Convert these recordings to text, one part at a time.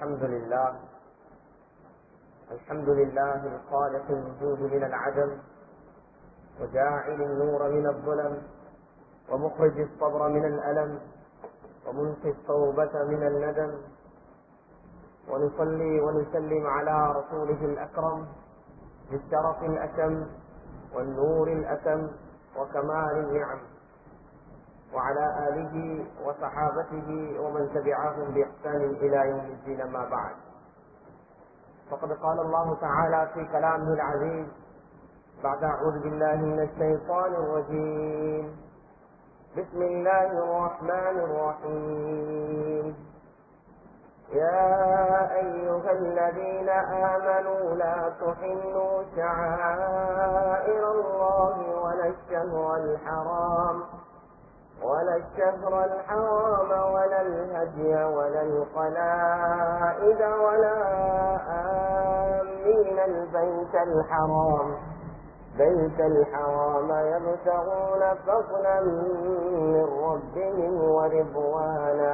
الحمد لله الحمد لله الخالق الوجود من العدم وجاعل النور من الظلم ومخرج الصبر من الألم ومنقي التوبة من الندم ونصلي ونسلم على رسوله الأكرم بالشرف الأتم والنور الأتم وكمال النعم وعلى آله وصحابته ومن تبعهم بإحسان إلى يوم الدين ما بعد فقد قال الله تعالى في كلامه العزيز بعد أعوذ بالله من الشيطان الرجيم بسم الله الرحمن الرحيم يا أيها الذين آمنوا لا تحلوا شعائر الله ولا الشهر الحرام ولا الشهر الحرام ولا الهدي ولا القلائد ولا آمين البيت الحرام بيت الحرام يبتغون فضلا من ربهم ورضوانا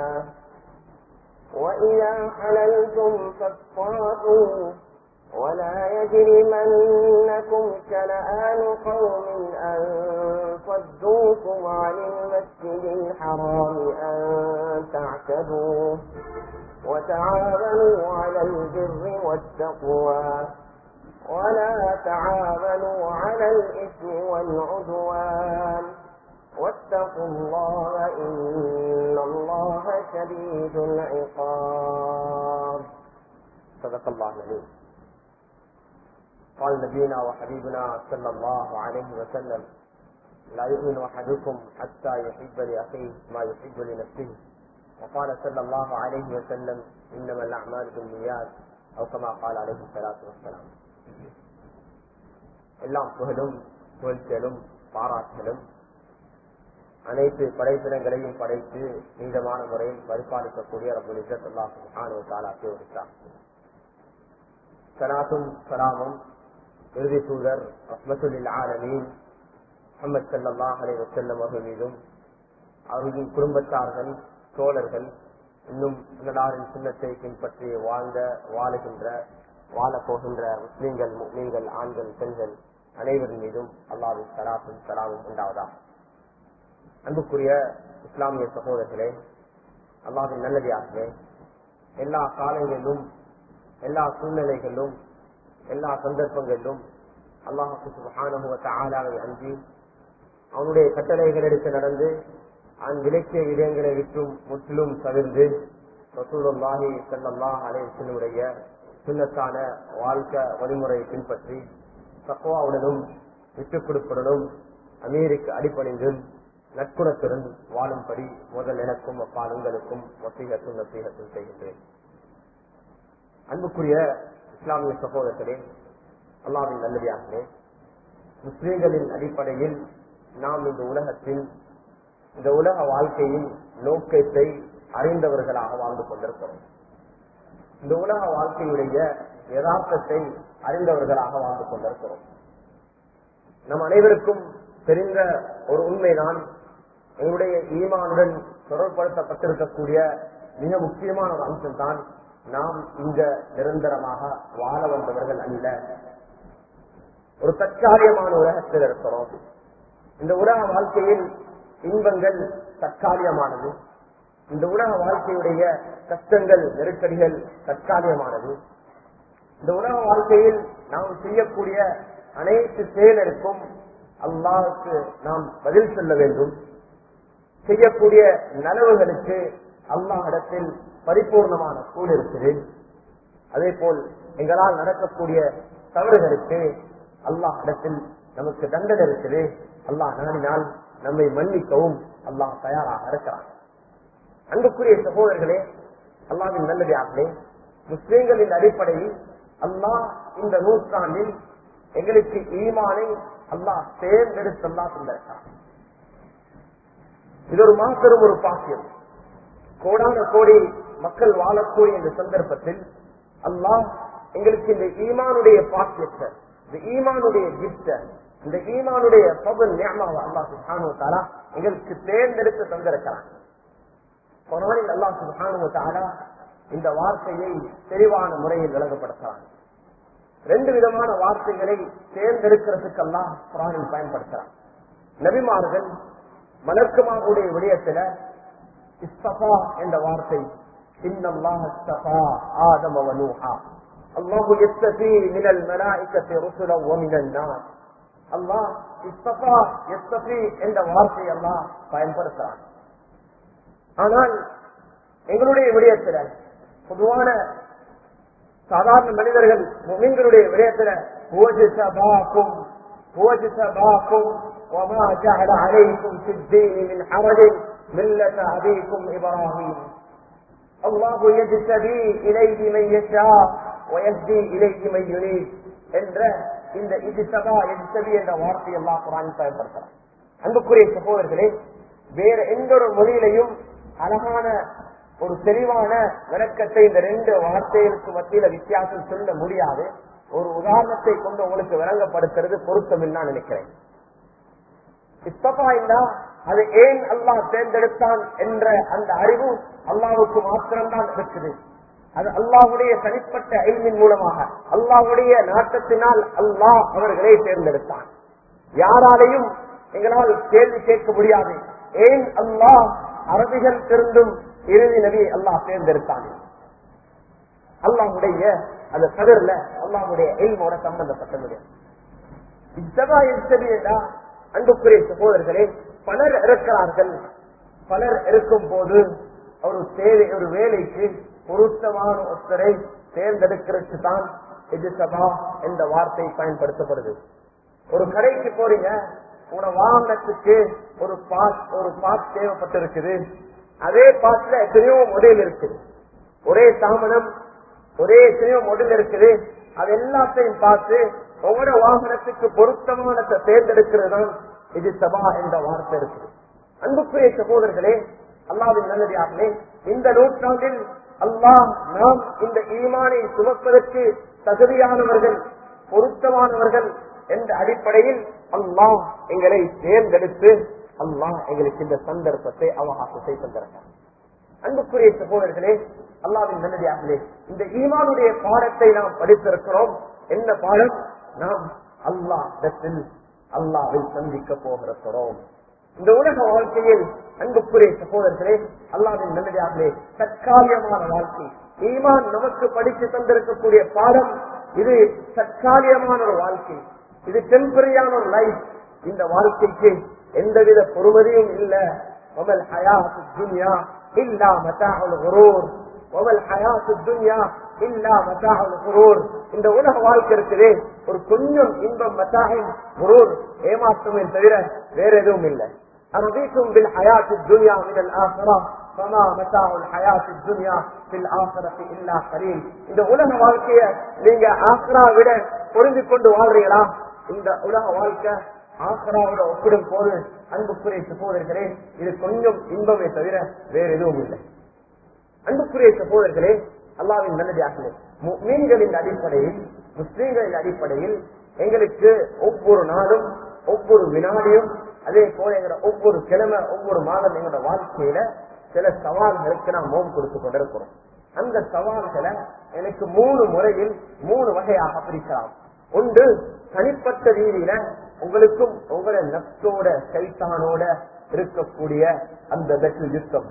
وإذا حللتم فاصطادوا ولا يجرمنكم شنآن قوم أن صدوكم عن المسجد الحرام أن تعتدوا وتعاونوا على البر والتقوى ولا تعاونوا على الإثم والعدوان واتقوا الله إن الله شديد العقاب صدق الله العليم قال نبينا وحبيبنا صلى الله عليه وسلم لا يؤمن احدكم حتى يحب لاخيه ما يحب لنفسه وقال صلى الله عليه وسلم انما الاعمال بالنيات او كما قال عليه الصلاه والسلام எல்லாம் புகழும் புகழ்ச்சலும் பாராட்டலும் அனைத்து படைப்பினங்களையும் படைத்து நீண்டமான முறையில் பரிபாலிக்கக்கூடிய ரபுல் இசத்துல்லாஹு தாலாக்கே ஒடுத்தார் சலாத்தும் சலாமும் இறுதி தூதர் ரஹ்மத்துல்லில் ஆலமீன் முகமது சல்லாஹ் அலை வசல்லம் அவர்கள் மீதும் அவர்களின் குடும்பத்தார்கள் தோழர்கள் இன்னும் முதலாரின் சின்னத்தை பின்பற்றி வாழ்ந்த வாழுகின்ற வாழப் போகின்ற முஸ்லீம்கள் நீங்கள் ஆண்கள் பெண்கள் அனைவரின் மீதும் அல்லாவின் சலாத்தும் சலாமும் உண்டாவதா அன்புக்குரிய இஸ்லாமிய சகோதரர்களே அல்லாவின் நல்லதியாகவே எல்லா காலங்களிலும் எல்லா சூழ்நிலைகளிலும் எல்லா சந்தர்ப்பங்களிலும் அல்லாஹுக்கு சுபஹானுவத்த ஆளாவை அஞ்சி அவனுடைய கட்டளைகள் எடுத்து நடந்து அவன் விலக்கிய விடயங்களை விட்டும் முற்றிலும் தவிர்ந்து ரசூலுல்லாஹி சல்லாஹ் அலேசனுடைய சுண்ணத்தான வாழ்க்கை வழிமுறையை பின்பற்றி தக்குவாவுடனும் விட்டுக் கொடுப்புடனும் அமீருக்கு அடிப்பணிந்தும் நற்குணத்துடன் வாழும்படி முதல் எனக்கும் அப்பால் உங்களுக்கும் ஒத்திகத்தும் நசீகத்தும் செய்கின்றேன் அன்புக்குரிய இஸ்லாமிய சகோதரர்களே அல்லாவின் நல்லதாகவே முஸ்லீம்களின் அடிப்படையில் நாம் இந்த உலகத்தில் இந்த உலக வாழ்க்கையின் நோக்கத்தை அறிந்தவர்களாக வாழ்ந்து கொண்டிருக்கிறோம் இந்த உலக வாழ்க்கையுடைய யதார்த்தத்தை அறிந்தவர்களாக வாழ்ந்து கொண்டிருக்கிறோம் நம் அனைவருக்கும் தெரிந்த ஒரு உண்மைதான் எங்களுடைய ஈமானுடன் தொடர்படுத்தப்பட்டிருக்கக்கூடிய மிக முக்கியமான ஒரு அம்சம் தான் நாம் இங்க நிரந்தரமாக வாழ வந்தவர்கள் அல்ல ஒரு தற்காலிகமான உலகத்தில் இருக்கிறோம் இந்த உலக வாழ்க்கையில் இன்பங்கள் தற்காலிகமானது இந்த உலக வாழ்க்கையுடைய கஷ்டங்கள் நெருக்கடிகள் தற்காலிகமானது இந்த உலக வாழ்க்கையில் நாம் செய்யக்கூடிய அனைத்து செயலருக்கும் அல்லாவுக்கு நாம் பதில் சொல்ல வேண்டும் செய்யக்கூடிய நலவுகளுக்கு அல்லாஹிடத்தில் பரிபூர்ணமான கூல் இருக்குது அதே போல் எங்களால் நடக்கக்கூடிய தவறுகளுக்கு அல்லாஹ் இடத்தில் நமக்கு தண்டனை இருக்குது அல்லாஹ் நாடினால் நம்மை மன்னிக்கவும் அல்லாஹ் தயாராக இருக்கிறான் அன்புக்குரிய சகோதரர்களே அல்லாவின் நல்லதாகவே முஸ்லீம்களின் அடிப்படையில் அல்லாஹ் இந்த நூற்றாண்டில் எங்களுக்கு ஈமானை அல்லாஹ் தேர்ந்தெடுத்து அல்லாஹ் தந்திருக்கான் இது ஒரு மாபெரும் ஒரு பாக்கியம் கோடான கோடி மக்கள் வாழக்கூடிய இந்த சந்தர்ப்பத்தில் அல்லாஹ் எங்களுக்கு இந்த ஈமானுடைய பாக்கியத்தை இந்த ஈமானுடைய கிப்ட இந்த ஈமானுடைய பபல் ஞாபகம் அல்லாஹ் சுஹானு தாரா எங்களுக்கு தேர்ந்தெடுத்து தந்திருக்கிறான் குரானில் அல்லாஹ் சுப்ஹானஹு வ தஆலா இந்த வார்த்தையை தெளிவான முறையில் விளங்கப்படுத்தலாம் ரெண்டு விதமான வார்த்தைகளை தேர்ந்தெடுக்கிறதுக்கெல்லாம் குரானில் பயன்படுத்தலாம் நபிமார்கள் மலர்க்குமாவுடைய விடயத்துல இஸ்தபா என்ற வார்த்தை இன்னல்லாஹ் இஸ்தபா ஆதம வ நூஹா அல்லாஹு யஸ்தபி மினல் மலாயிகத்தி ருசுல வ மினன் நாஸ் அல்லாஹ் இஸ்தபா யஸ்தபி என்ற வார்த்தை எல்லாம் பயன்படுத்துறான் ஆனால் எங்களுடைய விடயத்துல பொதுவான சாதாரண மனிதர்கள் முமின்களுடைய விடயத்துல ஓஜிசபாக்கும் ஓஜிசபாக்கும் وما جعل عليكم في الدين من حرج ملة أبيكم إبراهيم الله يجتبي إليه من يشاء ويهدي إليه من يريد என்ற இந்த இது சபா எஜ்தபி என்ற வார்த்தை எல்லாம் குரான் பயன்படுத்தலாம் அன்புக்குரிய சகோதரர்களே வேற எந்த ஒரு மொழியிலையும் அழகான ஒரு தெளிவான விளக்கத்தை இந்த ரெண்டு வார்த்தைகளுக்கு மத்தியில வித்தியாசம் சொல்ல முடியாது ஒரு உதாரணத்தை கொண்டு உங்களுக்கு விளங்கப்படுத்துறது பொருத்தம் நான் நினைக்கிறேன் இஸ்தபா இல்லா அது ஏன் அல்லாஹ் தேர்ந்தெடுத்தான் என்ற அந்த அறிவு அல்லாவுக்கு மாத்திரம்தான் இருக்குது அது அல்லாஹுடைய தனிப்பட்ட ஐமின் மூலமாக அல்லாஹுடைய நாட்டத்தினால் அல்லாஹ் அவர்களை தேர்ந்தெடுத்தான் யாராலையும் எங்களால் கேள்வி கேட்க முடியாது ஏன் அல்லாஹ் அரபிகள் திருந்தும் இறுதி நபி அல்லாஹ் தேர்ந்தெடுத்தான் அல்லாஹுடைய அந்த கதர்ல அல்லாஹுடைய எய்மோட சம்பந்தப்பட்டது இத்தகா இத்தகையா அன்புக்குரிய சகோதரர்களே பலர் இருக்கிறார்கள் பலர் இருக்கும் போது ஒரு தேவை ஒரு வேலைக்கு பொருத்தமான ஒருத்தரை தேர்ந்தெடுக்கிறதுக்கு தான் இது சபா என்ற வார்த்தை பயன்படுத்தப்படுது ஒரு கடைக்கு போறீங்க உன வாகனத்துக்கு ஒரு பாஸ் ஒரு பாஸ் தேவைப்பட்டிருக்குது அதே பாஸ்ல எத்தனையோ மொடல் இருக்குது ஒரே தாமனம் ஒரே எத்தனையோ மொடல் இருக்குது அது எல்லாத்தையும் பார்த்து ஒவ்வொரு வாகனத்துக்கு பொருத்தமானத்தை தேர்ந்தெடுக்கிறது தான் இது சபா என்ற வார்த்தை இருக்குது அன்புக்குரிய சகோதரர்களே அல்லாவின் நல்லதாகவே இந்த நூற்றாண்டில் அல்லாஹ் நாம் இந்த ஈமானை சுமப்பதற்கு தகுதியானவர்கள் பொருத்தமானவர்கள் என்ற அடிப்படையில் அல்லாஹ் எங்களை தேர்ந்தெடுத்து அல்லாஹ் எங்களுக்கு இந்த சந்தர்ப்பத்தை அவகாசத்தை தந்திருக்கார் அன்புக்குரிய சகோதரர்களே அல்லாவின் நல்லதாகவே இந்த ஈமானுடைய பாடத்தை நாம் படித்திருக்கிறோம் என்ன பாடம் நாம் அல்லாஹ் அல்லாவை சந்திக்க போகிறோம் இந்த உலக வாழ்க்கையில் அன்புக்குரிய சகோதரர்களே அல்லாவின் நல்லதாகவே தற்காலிகமான வாழ்க்கை ஈமான் நமக்கு படித்து தந்திருக்கக்கூடிய பாடம் இது தற்காலிகமான ஒரு வாழ்க்கை இது டெம்பரரியான ஒரு லைஃப் இந்த வாழ்க்கைக்கு எந்தவித பொறுமதியும் இல்ல ஒமல் ஹயாத்து துன்யா இல்லா மத்தாவுல் குரூர் ஒமல் ஹயாத்து துன்யா இல்லா மத்தாவுல் குரூர் இந்த உலக வாழ்க்கை இருக்குது ஒரு கொஞ்சம் இன்பம் மத்தாகின் குரூர் ஏமாற்றமே தவிர வேற எதுவும் இல்லை أرضيتم بالحياة الدنيا من الآخرة فما متاع الحياة الدنيا في الآخرة إلا قليل இந்த உலக வாழ்க்கைய நீங்க ஆக்ரா விட பொருந்தி கொண்டு வாழ்றீங்களா இந்த உலக வாழ்க்கை ஆக்ராவோட ஒப்பிடும் போது அன்புக்குரிய சகோதரர்களே இது கொஞ்சம் இன்பமே தவிர வேற எதுவும் இல்லை அன்புக்குரிய சகோதரர்களே அல்லாவின் நல்லதாகவே மீன்களின் அடிப்படையில் முஸ்லீம்களின் அடிப்படையில் எங்களுக்கு ஒவ்வொரு நாளும் ஒவ்வொரு வினாடியும் அதே போல எங்களோட ஒவ்வொரு கிழமை ஒவ்வொரு மாதம் எங்களோட வாழ்க்கையில சில சவால்களுக்கு நாம் மோம் கொடுத்து கொண்டிருக்கிறோம் அந்த சவால்களை எனக்கு மூணு முறையில் மூணு வகையாக பிரிக்கலாம் ஒன்று தனிப்பட்ட ரீதியில உங்களுக்கும் உங்களோட நப்சோட சைத்தானோட இருக்கக்கூடிய அந்த வெற்றி யுத்தம்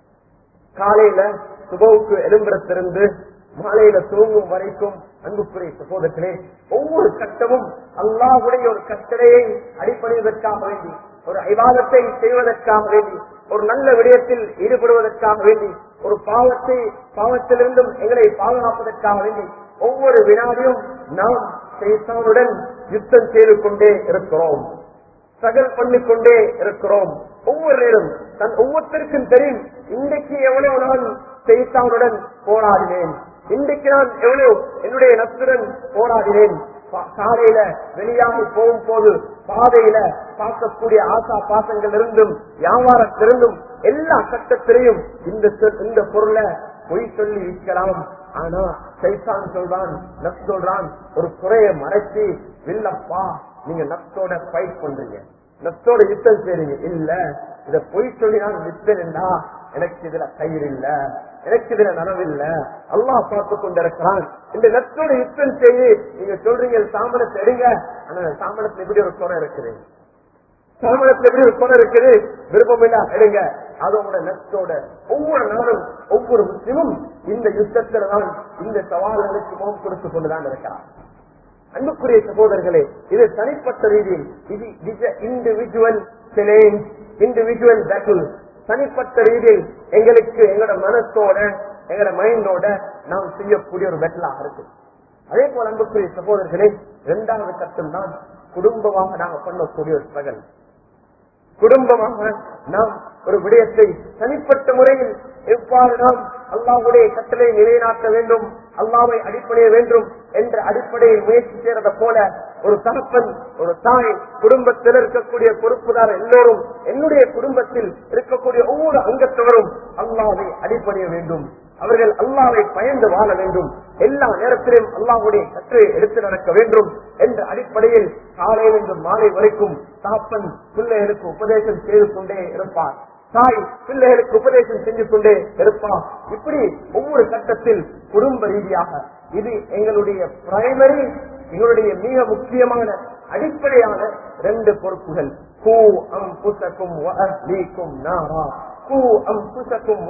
காலையில சுபவுக்கு எலும்புறத்திலிருந்து மாலையில தூங்கும் வரைக்கும் அன்புக்குரிய சகோதரர்களே ஒவ்வொரு கட்டமும் அல்லாஹுடைய ஒரு கட்டளையை அடிப்படைவதற்காக வேண்டி ஒரு ஐவாதத்தை செய்வதற்காக வேண்டி ஒரு நல்ல விடயத்தில் ஈடுபடுவதற்காக வேண்டி ஒரு பாவத்தை பாவத்திலிருந்தும் எங்களை பாதுகாப்பதற்காக வேண்டி ஒவ்வொரு வினாடியும் நாம் சைத்தானுடன் யுத்தம் செய்து கொண்டே இருக்கிறோம் சகல் பண்ணிக்கொண்டே இருக்கிறோம் ஒவ்வொரு நேரம் தன் ஒவ்வொருத்தருக்கும் தெரியும் இன்றைக்கு எவ்வளவு நான் செய்தானுடன் போராடினேன் இன்றைக்கு நான் எவ்வளவு என்னுடைய நத்துடன் போராடினேன் சாலையில வெளியாகி போகும் போது பாதையில பார்க்கக்கூடிய ஆசா பாசங்கள் இருந்தும் வியாபாரத்திலிருந்தும் எல்லா கட்டத்திலையும் இந்த இந்த பொருளை பொய் சொல்லி விற்கலாம் ஆனா சைத்தான் சொல்றான் நப் சொல்றான் ஒரு குறைய மறைச்சு இல்லப்பா நீங்க நப்சோட ஃபைட் பண்றீங்க நப்சோட யுத்தம் செய்றீங்க இல்ல இத பொய் சொல்லி நான் வித்தேன்னா எனக்கு இதுல கயிறு இல்ல எனக்கு இதுல நனவில்ல அல்லாஹ் பார்த்து கொண்டிருக்கிறான் இந்த நெத்தோட யுத்தம் செய்து நீங்க சொல்றீங்க சாமனத்தை எடுங்க ஆனா சாமனத்துல எப்படி ஒரு குறை இருக்குது சாமனத்துல எப்படி ஒரு குறை இருக்குது விருப்பம் இல்ல எடுங்க அதோட நெத்தோட ஒவ்வொரு நாளும் ஒவ்வொரு முஸ்லிமும் இந்த யுத்தத்துல தான் இந்த சவால்களுக்கு முகம் கொடுத்து கொண்டுதான் இருக்கிறார் அன்புக்குரிய சகோதரர்களே இது தனிப்பட்ட ரீதியில் இது இண்டிவிஜுவல் சேலஞ்ச் இண்டிவிஜுவல் பேட்டில் தனிப்பட்ட ரீதியில் எங்களுக்கு எங்களோட மனசோட எங்களோட மைண்டோட நாம் செய்யக்கூடிய ஒரு பேட்டிலாக இருக்கு அதே போல அன்புக்குரிய சகோதரர்களே இரண்டாவது கட்டம் தான் குடும்பமாக நாங்க பண்ணக்கூடிய ஒரு ஸ்ட்ரகல் குடும்பமாக நாம் ஒரு விடயத்தை தனிப்பட்ட முறையில் எவ்வாறு நாம் அல்லாவுடைய கட்டளை நிலைநாட்ட வேண்டும் அல்லாவை அடிப்படைய வேண்டும் என்ற அடிப்படையில் முயற்சி செய்யறத போல ஒரு தகப்பன் ஒரு தாய் குடும்பத்தில் இருக்கக்கூடிய பொறுப்புதார் எல்லோரும் என்னுடைய குடும்பத்தில் இருக்கக்கூடிய ஒவ்வொரு அங்கத்தவரும் அல்லாவை அடிப்படைய வேண்டும் அவர்கள் அல்லாவை பயந்து வாழ வேண்டும் எல்லா நேரத்திலும் அல்லாவுடைய கற்றை எடுத்து நடக்க வேண்டும் என்ற அடிப்படையில் காலையிலிருந்து மாலை வரைக்கும் தகப்பன் பிள்ளைகளுக்கு உபதேசம் செய்து கொண்டே இருப்பார் தாய் பிள்ளைகளுக்கு உபதேசம் செஞ்சு கொண்டே இருப்பார் இப்படி ஒவ்வொரு கட்டத்தில் குடும்ப ரீதியாக இது எங்களுடைய பிரைமரி எங்களுடைய மிக முக்கியமான அடிப்படையான ரெண்டு பொறுப்புகள் கூ அம் புத்தக்கும் நாரா கூ அம் புத்தக்கும்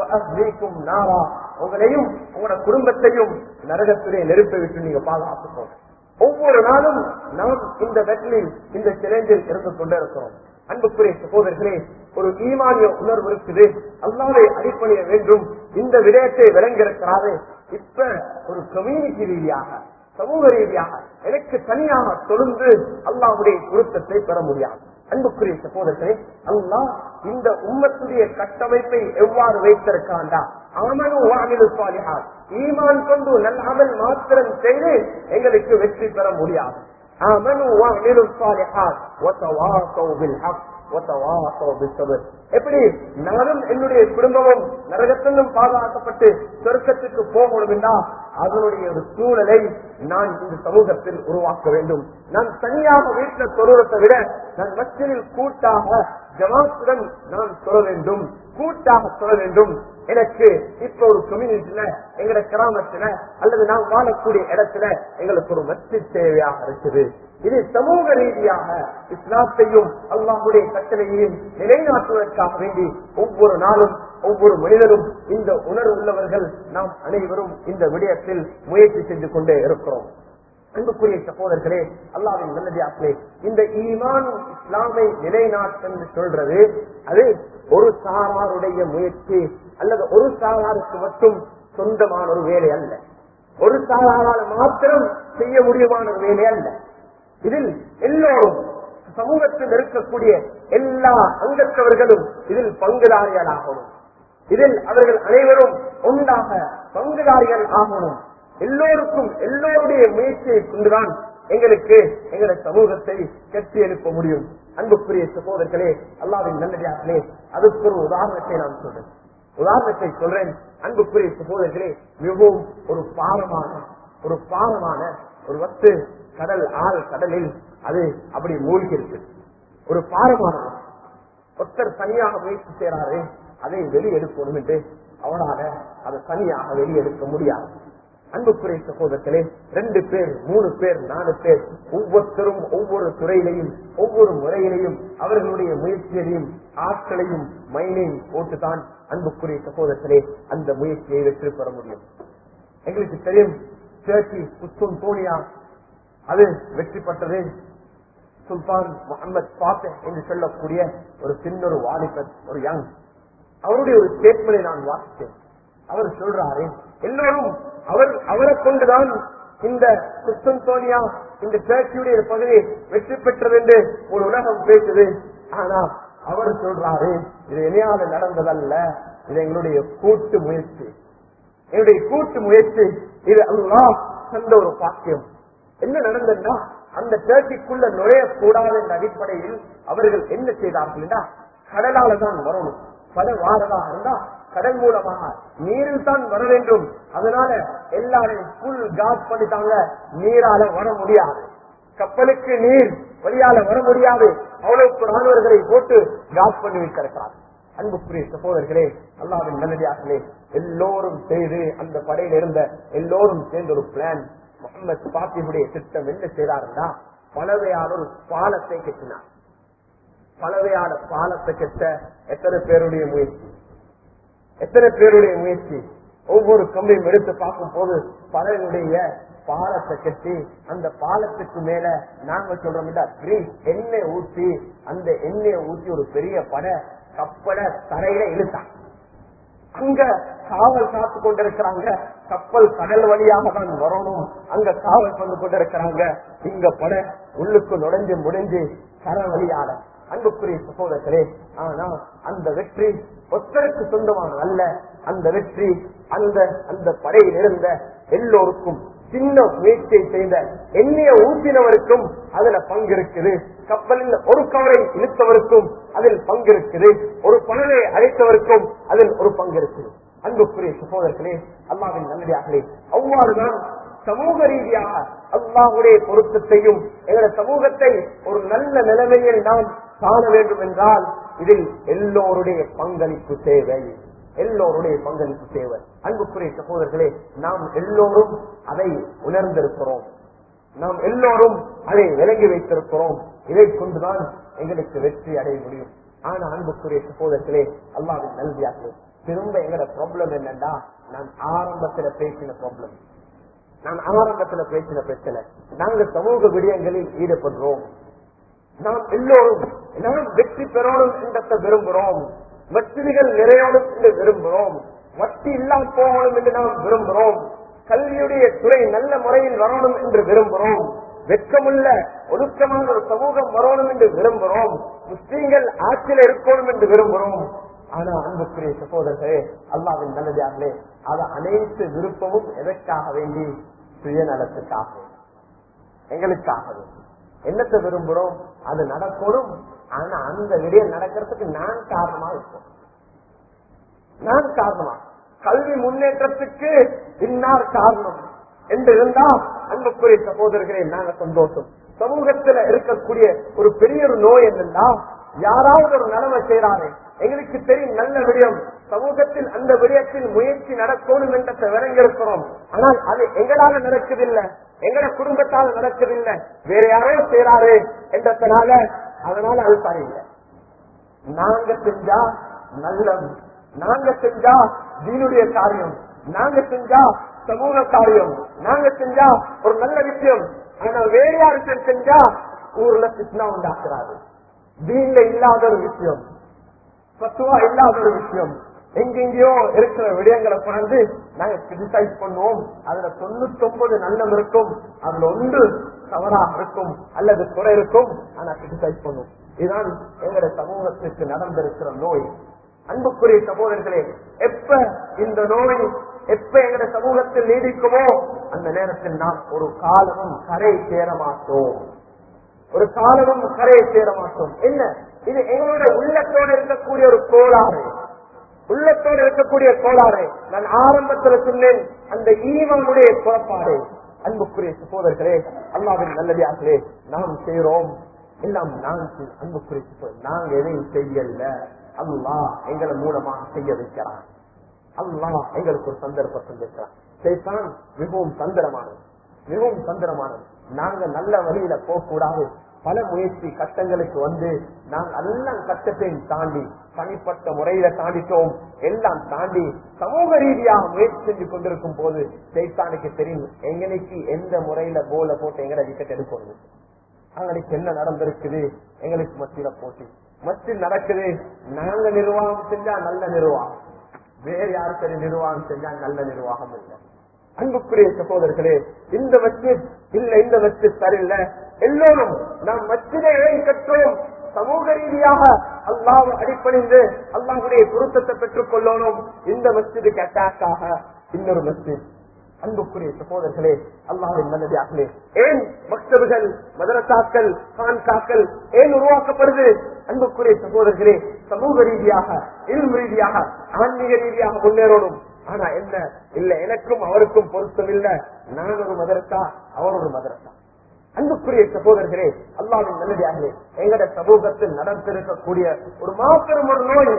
நாரா உங்களையும் உங்களோட குடும்பத்தையும் நரகத்திலே நெருப்பை விட்டு நீங்க பாதுகாத்துக்கோங்க ஒவ்வொரு நாளும் நாம் இந்த வெற்றில் இந்த சிலைஞ்சில் இருந்து கொண்டே இருக்கிறோம் அன்புக்குரிய சகோதரர்களே ஒரு ஈமானிய உணர்வு இருக்குது அல்லாவை அடிப்படைய வேண்டும் இந்த விடயத்தை விளங்கியிருக்கிறாரு இப்ப ஒரு கம்யூனிட்டி ரீதியாக சமூக ரீதியாக எனக்கு தனியாக தொழுந்து அல்லாவுடைய பொருத்தத்தை பெற முடியாது அன்புக்குரிய சகோதரர்களே அல்லாஹ் இந்த உம்மத்துடைய கட்டமைப்பை எவ்வாறு வைத்திருக்காண்டா ஆமனு வாமிலு சாலிஹாத் ஈமான் கொண்டு நல்ல அமல் மாத்திரம் செய்து எங்களுக்கு வெற்றி பெற முடியாது آمنوا واعملوا الصالحات وتواصوا بالحق وتواصوا بالصبر எப்படி நானும் என்னுடைய குடும்பமும் நரகத்திலும் பாதுகாக்கப்பட்டு சொர்க்கத்துக்கு போகணும் என்றா அதனுடைய ஒரு சூழலை நான் இந்த சமூகத்தில் உருவாக்க வேண்டும் நான் தனியாக வீட்டில் சொல்றதை விட நான் மத்தியில் கூட்டாக ஜமாத்துடன் நான் சொல்ல வேண்டும் கூட்டாக சொல்ல வேண்டும் எனக்கு இப்ப ஒரு கம்யூனிட்டில எங்கட கிராமத்துல அல்லது நாம் வாழக்கூடிய இடத்துல எங்களுக்கு ஒரு மஸ்ஜித் தேவையாக இருக்குது இது சமூக ரீதியாக இஸ்லாத்தையும் அல்லாஹுடைய கட்டளையையும் நிலைநாட்டுவதற்காக வேண்டி ஒவ்வொரு நாளும் ஒவ்வொரு மனிதரும் இந்த உணர்வு உள்ளவர்கள் நாம் அனைவரும் இந்த விடயத்தில் முயற்சி செஞ்சு கொண்டே இருக்கிறோம் அன்புக்குரிய சகோதரர்களே அல்லாவின் நல்லதாக்களே இந்த ஈமான் இஸ்லாமை நிலைநாட்டு என்று சொல்றது அது ஒரு சாராருடைய முயற்சி அல்லது ஒரு சாராருக்கு மட்டும் சொந்தமான ஒரு வேலை அல்ல ஒரு சாராரால் மாத்திரம் செய்ய முடியுமான ஒரு வேலை அல்ல இதில் எல்லோரும் சமூகத்தில் இருக்கக்கூடிய எல்லா அங்கத்தவர்களும் இதில் பங்குதாரிகள் ஆகணும் இதில் அவர்கள் அனைவரும் ஒன்றாக பங்குதாரிகள் ஆகணும் எல்லோருக்கும் எல்லோருடைய முயற்சியை கொண்டுதான் எங்களுக்கு எங்களுடைய சமூகத்தை கட்டி எழுப்ப முடியும் அன்புக்குரிய சகோதரர்களே அல்லாவின் நல்லதார்களே அதுக்கு ஒரு உதாரணத்தை நான் சொல்றேன் உதாரணத்தை சொல்றேன் அன்புக்குரிய சகோதரர்களே மிகவும் ஒரு பாரமான ஒரு பாரமான ஒரு வத்து கடல் ஆள் கடலில் அது அப்படி மூழ்கி இருக்கு ஒரு பாரமான ஒருத்தர் தனியாக முயற்சி செய்யறாரு அதை வெளியெடுக்கணும் என்று அவரால் அதை தனியாக வெளியெடுக்க முடியாது அன்புக்குரிய சகோதரர்களே ரெண்டு பேர் மூணு பேர் நாலு பேர் ஒவ்வொருத்தரும் ஒவ்வொரு துறையிலையும் ஒவ்வொரு முறையிலையும் அவர்களுடைய முயற்சியையும் ஆட்களையும் மைனையும் போட்டுதான் அன்புக்குரிய சகோதரர்களே அந்த முயற்சியை வெற்றி பெற முடியும் எங்களுக்கு தெரியும் சேர்ச்சி புஷ்பம் தோனியா அது வெற்றி பெற்றது சுல்தான் முகமது பாத்தே என்று சொல்லக்கூடிய ஒரு சின்ன ஒரு வாலிபர் ஒரு யங் அவருடைய ஒரு ஸ்டேட்மெண்டை நான் வாசித்தேன் அவர் சொல்றாரு எல்லோரும் அவர் அவரை கொண்டுதான் இந்த குஸ்தன்தோனியா இந்த சேர்ச்சியுடைய பகுதி வெற்றி பெற்றது என்று ஒரு உலகம் பேசுது ஆனா அவர் சொல்றாரு இது இணையாத நடந்ததல்ல இது எங்களுடைய கூட்டு முயற்சி என்னுடைய கூட்டு முயற்சி இது அல்லாஹ் தந்த ஒரு பாக்கியம் என்ன நடந்ததுன்னா அந்த சேர்ச்சிக்குள்ள நுழையக்கூடாது என்ற அடிப்படையில் அவர்கள் என்ன செய்தார்கள் கடலால தான் வரணும் கடல் வாரதாக இருந்தா கடல் மூலமாக நீரில் தான் வர வேண்டும் அதனால எல்லாரையும் புல் காஸ் பண்ணிட்டாங்க நீரால வர முடியாது கப்பலுக்கு நீர் வழியால வர முடியாது அவ்வளவு ராணுவர்களை போட்டு காஸ் பண்ணி வைத்திருக்கிறார் அன்புக்குரிய சகோதரர்களே அல்லாவின் நல்லடியார்களே எல்லோரும் செய்து அந்த படையில் இருந்த எல்லோரும் சேர்ந்த ஒரு பிளான் முகமது பாத்தியுடைய திட்டம் என்ன செய்தாருன்னா பலவையான ஒரு பாலத்தை கட்டினார் பலவையான பாலத்தை கட்ட எத்தனை பேருடைய முயற்சி எத்தனை பேருடைய முயற்சி ஒவ்வொரு கம்பியும் எடுத்து பார்க்கும் போது பலருடைய பாலத்தை கட்டி அந்த பாலத்துக்கு மேல நாங்க சொல்றோம் எண்ணெய் ஊற்றி அந்த எண்ணெயை ஊற்றி ஒரு பெரிய படை கப்பலை தரையில இழுத்தான் அங்க காவல் காத்து கொண்டிருக்கிறாங்க கப்பல் கடல் வழியாக தான் வரணும் அங்க காவல் கொண்டு கொண்டிருக்கிறாங்க இங்க பட உள்ளுக்கு நுழைஞ்சு முடிஞ்சு கர வழியால அன்புக்குரிய சகோதரர்களே ஆனா அந்த வெற்றி ஒத்தருக்கு சொந்தமான அல்ல அந்த வெற்றி அந்த அந்த படையில் இருந்த எல்லோருக்கும் சின்ன முயற்சியை செய்த எண்ணெய ஊற்றினவருக்கும் அதுல பங்கு இருக்குது கப்பலில் ஒரு கவரை இழுத்தவருக்கும் அதில் பங்கு இருக்குது ஒரு பணலை அழைத்தவருக்கும் அதில் ஒரு பங்கு இருக்குது அன்புக்குரிய சகோதரர்களே அல்லாவின் நல்லடியார்களே அவ்வாறுதான் சமூக ரீதியாக அல்லாஹுடைய பொருத்தத்தையும் எங்களுடைய சமூகத்தை ஒரு நல்ல நிலைமையில் நாம் காண வேண்டும் என்றால் இதில் எல்லோருடைய பங்களிப்பு தேவை எல்லோருடைய பங்களிப்பு தேவை அன்புக்குரிய சகோதரர்களே நாம் எல்லோரும் அதை உணர்ந்திருக்கிறோம் நாம் எல்லோரும் அதை விலகி வைத்திருக்கிறோம் இதை கொண்டுதான் எங்களுக்கு வெற்றி அடைய முடியும் ஆனா அன்புக்குரிய சகோதரர்களே அல்லாவின் நல்வியாக்கள் திரும்ப எங்களோட ப்ராப்ளம் என்னன்னா நான் ஆரம்பத்துல பேசின ப்ராப்ளம் நான் ஆரம்பத்துல பேசின பிரச்சனை நாங்க சமூக விடயங்களில் ஈடுபடுறோம் நாம் எல்லோரும் நாம் வெற்றி பெறணும் என்றத்தை விரும்புகிறோம் வசதிகள் நிறையணும் என்று விரும்புகிறோம் வட்டி இல்லாம போகணும் என்று நாம் விரும்புகிறோம் கல்வியுடைய துறை நல்ல முறையில் வரணும் என்று விரும்புகிறோம் வெட்கமுள்ள ஒழுக்கமான ஒரு சமூகம் வரணும் என்று விரும்புகிறோம் முஸ்லீம்கள் ஆட்சியில் இருக்கணும் என்று விரும்புகிறோம் ஆனா அன்புக்குரிய சகோதரர்களே அல்லாவின் நல்லதாகலே அது அனைத்து விருப்பமும் எதற்காக வேண்டி சுயநலத்துக்காக எங்களுக்காகவே என்னத்தை விரும்புறோம் அது நடக்கணும் ஆனா அந்த விடயம் நடக்கிறதுக்கு நான் காரணமா இருப்போம் நான் காரணமா கல்வி முன்னேற்றத்துக்கு இன்னார் காரணம் என்று இருந்தா அன்புக்குரிய சகோதரர்களே நாங்க சந்தோஷம் சமூகத்துல இருக்கக்கூடிய ஒரு பெரிய ஒரு நோய் என்னன்னா யாராவது ஒரு நிலைமை செய்யறாரு எங்களுக்கு தெரியும் நல்ல விடயம் சமூகத்தில் அந்த விடயத்தில் முயற்சி நடக்கணும் என்றத்தை விளங்கியிருக்கிறோம் ஆனால் அது எங்களால நடக்குதில்லை எங்கட குடும்பத்தால் நடக்குதில்லை வேற யாரோ செய்யறாரு என்றதுனால அதனால அது சரியில்லை நாங்க செஞ்சா நல்லது நாங்க செஞ்சா தீனுடைய காரியம் நாங்க செஞ்சா சமூக காரியம் நாங்க செஞ்சா ஒரு நல்ல விஷயம் ஆனா வேற யாருக்கு செஞ்சா ஊர்ல பிஸ்னா உண்டாக்குறாரு தீன்ல இல்லாத ஒரு விஷயம் பத்துவா இல்லாத ஒரு விஷயம் எங்கெங்கயோ இருக்கிற விடயங்களை கொண்டு நாங்க கிரிட்டிசைஸ் பண்ணுவோம் அதுல தொண்ணூத்தி ஒன்பது நல்லம் இருக்கும் அதுல ஒன்று தவறாக இருக்கும் அல்லது குறை இருக்கும் ஆனா கிரிட்டிசைஸ் பண்ணுவோம் இதுதான் எங்களுடைய சமூகத்திற்கு நடந்திருக்கிற நோய் அன்புக்குரிய சகோதரர்களே எப்ப இந்த நோய் எப்ப எங்களுடைய சமூகத்தில் நீடிக்குமோ அந்த நேரத்தில் நாம் ஒரு காலமும் கரை சேர மாட்டோம் ஒரு காலமும் கரையை சேர மாட்டோம் என்ன இது எங்களுடைய உள்ளத்தோடு இருக்கக்கூடிய ஒரு கோளாறு உள்ளத்தோடு இருக்கக்கூடிய கோளாறு நான் ஆரம்பத்துல சொன்னேன் அந்த ஈவனுடைய புறப்பாடு அன்புக்குரிய சகோதரர்களே அல்லாவின் நல்லடியார்களே நாம் செய்கிறோம் எல்லாம் நான் செய்- அன்புக்குரிய சகோதரர், நாங்க எதையும் செய்யல அல்லாஹ் எங்களை மூலமாக செய்ய வைக்கிறான் அல்லாஹ் எங்களுக்கு ஒரு சந்தர்ப்பம் தந்திருக்கிறான் சைத்தான் மிகவும் தந்திரமானது மிகவும் தந்திரமானது நாங்க நல்ல வழியில போக கூடாது பல முயற்சி கட்டங்களுக்கு வந்து நாங்கள் எல்லாம் கட்டத்தையும் தாண்டி தனிப்பட்ட முறையில தாண்டிட்டோம் எல்லாம் தாண்டி சமூக ரீதியாக முயற்சி செஞ்சு கொண்டிருக்கும் போது சைத்தானுக்கு தெரியும் எங்களுக்கு எந்த முறையில கோல போட்டு எங்களை விக்கெட் எடுக்கணும் அவங்களுக்கு என்ன நடந்திருக்குது எங்களுக்கு மத்தியில போட்டி மத்தியில் நடக்குது நாங்க நிர்வாகம் செஞ்சா நல்ல நிர்வாகம் வேற யாரு சரி நிர்வாகம் செஞ்சா நல்ல நிர்வாகம் இல்லை அன்புக்குரிய சகோதரர்களே இந்த மஸ்ஜித் இல்ல இந்த மஸ்ஜித் சரியில்லை எல்லோரும் நாம் மஸ்ஜிதை ஏன் கற்றோம் சமூக ரீதியாக அல்லாஹ் அடிப்பணிந்து அல்லாஹுடைய பொருத்தத்தை பெற்றுக் கொள்ளணும் இந்த மஸ்ஜிதுக்கு அட்டாக்காக இன்னொரு மஸ்ஜித் அன்புக்குரிய சகோதரர்களே அல்லாஹின் நல்லதாகலே ஏன் மக்தபுகள் மதரசாக்கள் கான்காக்கள் ஏன் உருவாக்கப்படுது அன்புக்குரிய சகோதரர்களே சமூக ரீதியாக இல்மு ரீதியாக ஆன்மீக ரீதியாக முன்னேறணும் ஆனா என்ன இல்ல எனக்கும் அவருக்கும் பொருத்தம் இல்ல நான் ஒரு மதரசா அவர் ஒரு மதரசா அன்புக்குரிய சகோதரர்களே அல்லாவின் நல்லதாகவே எங்கட சமூகத்தில் நடந்திருக்கக்கூடிய ஒரு மாபெரும் ஒரு நோய்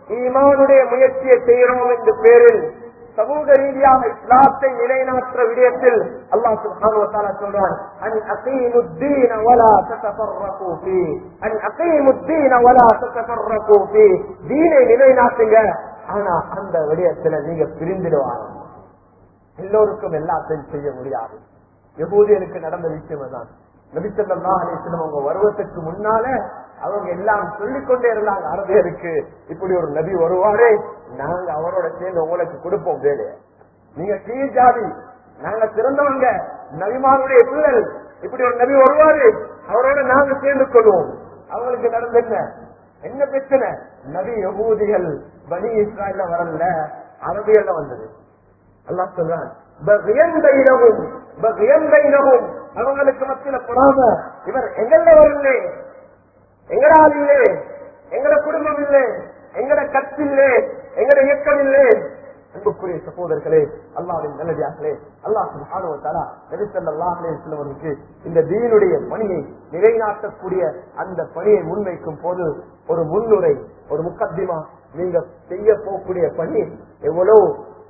ஈமானுடைய முயற்சியை செய்கிறோம் என்ற பேரில் சமூக ரீதியாக இஸ்லாத்தை நிலைநாட்டுற விடயத்தில் அல்லாஹ் சுப்ஹானஹு வ தஆலா சொல்றான் அன் அகீமுத்தீன வலா ததஃபர்ரகு ஃபீ அன் அகீமுத்தீன வலா ததஃபர்ரகு ஃபீ தீனை நிலைநாட்டுங்க ஆனா அந்த விடயத்துல நீங்க பிரிந்திடுவாங்க எல்லோருக்கும் எல்லாத்தையும் செய்ய முடியாது யகூதியருக்கு நடந்த விஷயம் தான் நபிசல்லா அலிஸ்லம் அவங்க வருவதற்கு முன்னால அவங்க எல்லாம் சொல்லிக்கொண்டே இருந்தாங்க அரபியருக்கு இப்படி ஒரு நபி வருவாரே நாங்க அவரோட சேர்ந்து உங்களுக்கு கொடுப்போம் வேலைய நீங்க கீழ் ஜாதி நாங்க திறந்தவங்க நபிமாருடைய பிள்ளை இப்படி ஒரு நபி வருவாரு அவரோட நாங்க சேர்ந்து கொள்வோம் அவங்களுக்கு நடந்த என்ன என்ன பிரச்சனை நபி யகூதிகள் பனி இஸ்ராயல வரல அரபியல்ல வந்தது அல்லாஹ் சொல்றான் பகியம் பைனஹும், பகியம் பைனஹும். அவங்களுக்கு மத்தியில பொறாம இவர் எங்கள்ல வரலே எங்கடால் இல்லே எங்கட குடும்பம் இல்லை எங்கட கட்சி இல்லை எங்கட இயக்கம் இல்லை அன்புக்குரிய சகோதரர்களே அல்லாவின் நல்லதார்களே அல்லாஹ் சுப்ஹானஹு வ தஆலா நபி ஸல்லல்லாஹு அலைஹி வஸல்லம் அவர்களுக்கு இந்த தீனுடைய பணியை நிலைநாட்டக்கூடிய அந்த பணியை முன்வைக்கும் போது ஒரு முன்னுரை ஒரு முக்கத்திமா நீங்க செய்ய போகக்கூடிய பணி எவ்வளவு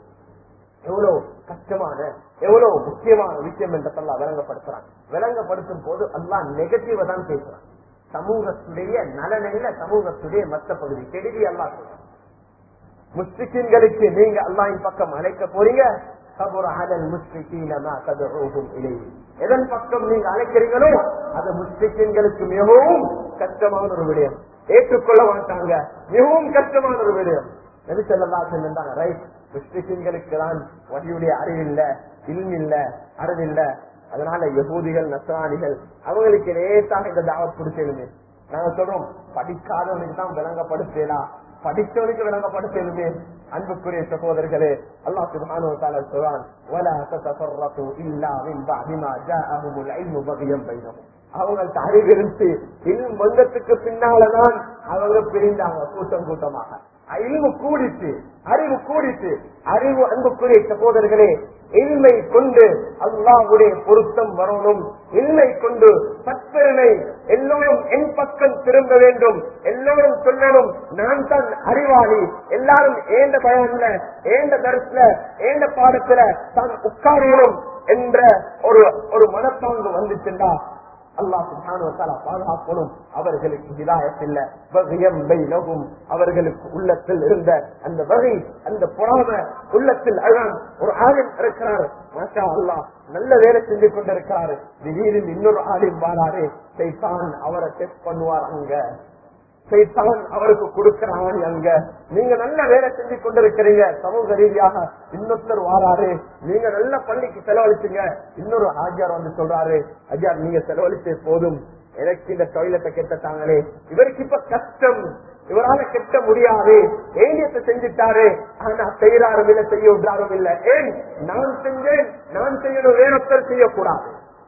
எவ்வளவு கஷ்டமான எவ்வளவு முக்கியமான விஷயம் என்றதெல்லாம் விளங்கப்படுத்துறான் விளங்கப்படுத்தும் போது எல்லாம் நெகட்டிவ தான் பேசுறான் சமூகத்துடைய நலனில சமூகத்துடைய மற்ற பகுதி கெடுதி அல்லா சொல்றான் முஸ்லிம்களுக்கு நீங்க அல்லாஹின் பக்கம் அழைக்க போறீங்க கபுர அலல் முஸ்லிகீன மா ததுஊஹும் இலைஹி. எதன் பக்கம் நீங்க அழைக்கிறீங்களோ அது முஸ்லிம்களுக்கு மிகவும் கஷ்டமான ஒரு விடயம் ஏற்றுக்கொள்ள மாட்டாங்க மிகவும் கஷ்டமான ஒரு விடயம் நபி ஸல்லல்லாஹு அலைஹி வஸல்லம் ரைட் முஸ்லிம்களுக்கு தான் வழியுடைய அறிவில்ல இல்மில்ல அறிவில்ல அதனால யகூதிகள் நசராணிகள் அவங்களுக்கு லேசாக இந்த தாவத் கொடுக்கலுமே நாங்க சொல்றோம் படிக்காதவனுக்கு தான் விளங்கப்படுத்தலாம் படித்தவனுக்கு விளங்கப்படுத்தலுமே அன்புக்குரிய சகோதரர்களே அல்லாஹ் சுப்ஹானஹு வ தஆலா சொல்றான் வலா ததஃபர்ரகு இல்லா மின் பஅதி மா ஜாஅஹுமுல் இல்மு பகியம் பைனஹும் அவங்கள்ட்ட அறிவு இருந்து இல்ம் வந்ததுக்கு பின்னாலதான் அவங்க பிரிந்தாங்க கூட்டம் கூட்டமாக அறிவு கூடிட்டு அறிவு கூடிட்டு அறிவு அன்புக்குரிய சகோதரர்களே இல்மை கொண்டு அல்லாஹ்வுடைய பொருத்தம் வரணும் இல்மை கொண்டு சற்பெருமை எல்லோரும் என் பக்கம் திரும்ப வேண்டும் எல்லோரும் சொல்லணும் நான் தான் அறிவாளி எல்லாரும் ஏண்ட பயன்ல ஏண்ட தரத்துல ஏண்ட பாடத்துல தான் உட்காரணும் என்ற ஒரு ஒரு மனப்பாங்கு வந்துச்சுண்டா அல்லாஹ் சுப்ஹானஹு வ தஆலா பாதுகாக்கணும் அவர்களுக்கு ஹிதாயத் இல்ல பகியம் பைனஹும் அவர்களுக்கு உள்ளத்தில் இருந்த அந்த வகை அந்த பொறாம உள்ளத்தில் அழகான் ஒரு ஆலிம் இருக்கிறார் மாஷா அல்லாஹ் நல்ல வேலை செஞ்சு கொண்டிருக்கிறாரு திடீரில் இன்னொரு ஆலிம் வாராரு சைத்தான் அவரை டெஸ்ட் பண்ணுவார் அங்க சைத்தான் அவருக்கு கொடுக்கிறான் அங்க நீங்க நல்ல வேலை செஞ்சு கொண்டிருக்கிறீங்க சமூக ரீதியாக இன்னொருத்தர் வாராரு நீங்க நல்ல பள்ளிக்கு செலவழிச்சீங்க இன்னொரு ஆஜியார் வந்து சொல்றாரு அஜார் நீங்க செலவழிச்சே போதும் எனக்கு இந்த டொய்லெட்டை கெட்டத்தாங்களே இவருக்கு இப்ப கஷ்டம் இவரால கெட்ட முடியாது ஏனியத்தை செஞ்சுட்டாரு ஆனா செய்யறாரும் இல்ல செய்ய விடுறாரும் இல்ல ஏன் நான் செஞ்சேன் நான் செய்யணும் வேறொத்தர் செய்யக்கூடாது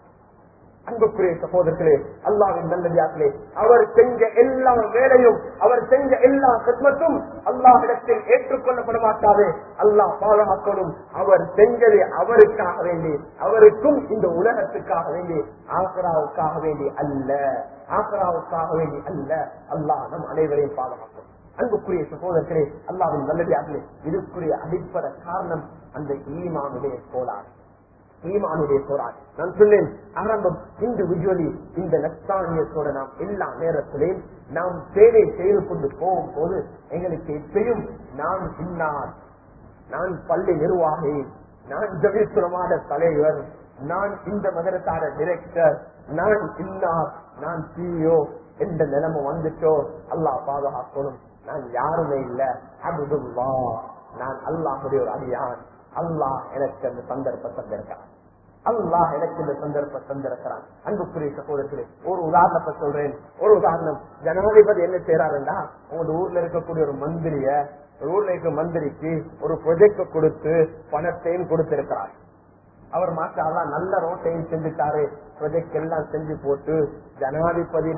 அன்புக்குரிய சகோதரர்களே அல்லாவின் நல்லதாக்களே அவர் செஞ்ச எல்லா வேலையும் அவர் செஞ்ச எல்லா கிருமத்தும் அல்லாஹிடத்தில் ஏற்றுக்கொள்ளப்பட மாட்டாது அல்லாஹ் பாதுகாக்கணும் அவர் செஞ்சது அவருக்காக வேண்டி அவருக்கும் இந்த உலகத்துக்காக வேண்டி ஆசராவுக்காக வேண்டி அல்ல ஆசராவுக்காக வேண்டி அல்ல அல்லாஹ் நம் அனைவரையும் பாதுகாக்கும் அன்புக்குரிய சகோதரர்களே அல்லாவின் நல்லதாக்களே இதுக்குரிய அடிப்படை காரணம் அந்த ஈமானுடைய கோளாறு ஈமானுடைய போராட்டம் நான் சொன்னேன் ஆரம்பம் இண்டிவிஜுவலி இந்த நஸ்தானியத்தோட நாம் எல்லா நேரத்திலையும் நாம் சேவை செய்து கொண்டு போகும் போது எங்களுக்கு எப்பயும் நான் இன்னார் நான் பள்ளி நிர்வாகி நான் ஜபிசுரமான தலைவர் நான் இந்த மதரசார டிரெக்டர் நான் இன்னார் நான் சிஇஓ எந்த நிலைமை வந்துட்டோ அல்லாஹ் பாதுகாக்கணும் நான் யாருமே இல்ல அபுதுல்லா நான் அல்லாஹுடைய ஒரு அடியான் அல்லாஹ் எனக்கு அந்த சந்தர்ப்பம் தந்திருக்கான் அல்லாஹ் எனக்கு இந்த சந்தர்ப்பம் தந்திருக்கிறான் அன்புக்குரிய சகோதரர்களே ஒரு உதாரணத்தை சொல்றேன் ஒரு உதாரணம் ஜனாதிபதி என்ன செய்யறாருன்னா உங்க ஊர்ல இருக்கக்கூடிய ஒரு மந்திரிய ஒரு ஊர்ல இருக்க மந்திரிக்கு ஒரு ப்ரொஜெக்ட் கொடுத்து பணத்தையும் கொடுத்திருக்கிறார் அவர் மாற்றாலாம் நல்ல ரோட்டையும் செஞ்சுட்டாரு ப்ரொஜெக்ட் எல்லாம் செஞ்சு போட்டு ஜனாதிபதியிட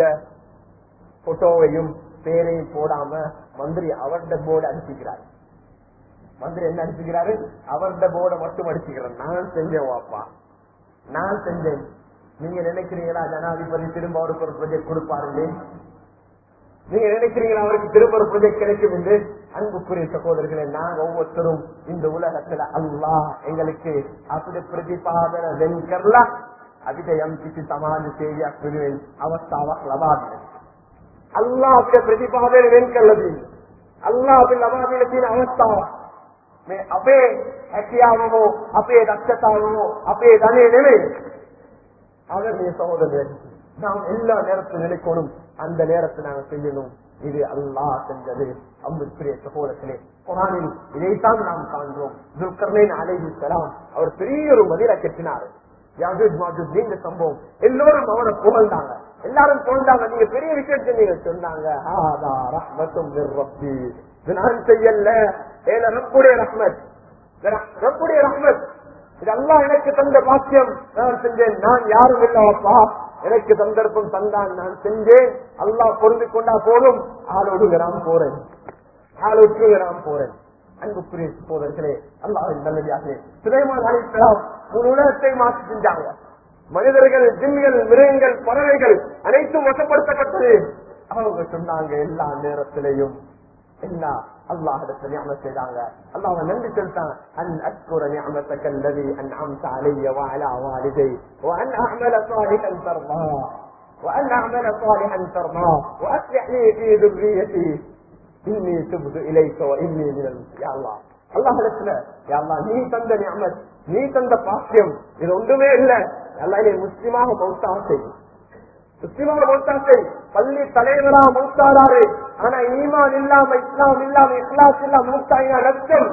போட்டோவையும் பேரையும் போடாம மந்திரி அவருடைய போர்டு அனுப்பிக்கிறார் மந்திரி என்ன அடிச்சுக்கிறாரு அவருடைய போர்டை மட்டும் அடிச்சுக்கிறேன் நான் செஞ்சேன் வாப்பா நான் செஞ்சேன் நீங்க நினைக்கிறீங்களா ஜனாதிபதி திரும்ப அவருக்கு ஒரு ப்ரொஜெக்ட் கொடுப்பாருங்க நீங்க நினைக்கிறீங்களா அவருக்கு திரும்ப ஒரு ப்ரொஜெக்ட் கிடைக்கும் என்று அன்புக்குரிய சகோதரர்களே நாங்க ஒவ்வொருத்தரும் இந்த உலகத்துல அல்லாஹ் எங்களுக்கு அப்படி பிரதிபாதன வெங்கர்ல அதிக எம்பிக்கு சமாதி செய்ய පිළිවෙන් අවස්ථාවක් ලබා දෙන්න. අල්ලාහ් අපේ ප්‍රතිපාදනය වෙන් කළා දෙන්න. අල්ලාහ් අපේ ලබා දෙන තියෙන අවස්ථාව මේ අපේ හැකියාව හෝ අපේ දක්ෂතාව හෝ අපේ ධනෙ නෙමෙයි. அவருடைய சகோதரர் நாம் எல்லா நேரத்தில் நினைக்கணும் அந்த நேரத்தை நாங்கள் செய்யணும் இது அல்லாஹ் செஞ்சது அம்புக்குரிய சகோதரத்திலே குரானில் இதைத்தான் நாம் காண்கிறோம் துல்கர்ணேன் அலைஹி சலாம் அவர் பெரிய ஒரு மதில கட்டினார் யாஜூஜ் மாஜூஜ் நீங்க சம்பவம் எல்லோரும் அவரை புகழ்ந்தாங்க எல்லாரும் புகழ்ந்தாங்க நீங்க பெரிய விஷயத்தை நீங்க சொன்னாங்க ஹாதா ரஹ்மத்தும் மிர் ரப்பி இது நான் செய்யல ஏல ரப்புடைய ரஹ்மத் இது ரப்புடைய ரஹ்மத் இது அல்லாஹ் எனக்கு தந்த பாக்கியம் நான் செஞ்சேன் நான் யாரும் இல்லவாப்பா எனக்கு சந்தர்ப்பம் தந்தான் நான் செஞ்சேன் அல்லாஹ் பொருந்து கொண்டா போதும் ஆளோடு நான் போறேன் ஆளோடு நான் போறேன் அன்புக்குரிய சோதர்களே அல்லாஹின் நல்லதாக சுலைமான் அலிஸ்லாம் முழு உலகத்தை மாற்றி செஞ்சாங்க மனிதர்கள் ஜிம்கள் மிருகங்கள் பறவைகள் அனைத்தும் வசப்படுத்தப்பட்டது அவங்க சொன்னாங்க எல்லா நேரத்திலையும் என்ன அல்லாஹிடத்தில் நியமத் செய்தாங்க அல்லாஹ் நன்றி செலுத்தான் அன் அஸ்குர நியமத்தக்க الذي انعمت علي وعلى والدي وان اعمل صالحا ترضاه وان اعمل صالحا ترضاه واصلح لي في ذريتي இன்னி துபுது இலைக்க இன்னி மினல் யா அல்லாஹ் அல்லாஹிடத்துல யா அல்லாஹ் நீ தந்த நியமத் நீ தந்த பாக்கியம் இது ஒன்றுமே இல்ல அல்லாஹ் நீ முஸ்லிமாக மௌத்தாக செய்யும் முஸ்லிமாக மௌத்தாசை பள்ளி தலைவரா மௌத்தாராரு ஆனா ஈமான் இல்லாம இஸ்லாம் இல்லாம இஸ்லாஸ் இல்லாம மௌத்தாயினா நஷ்டம்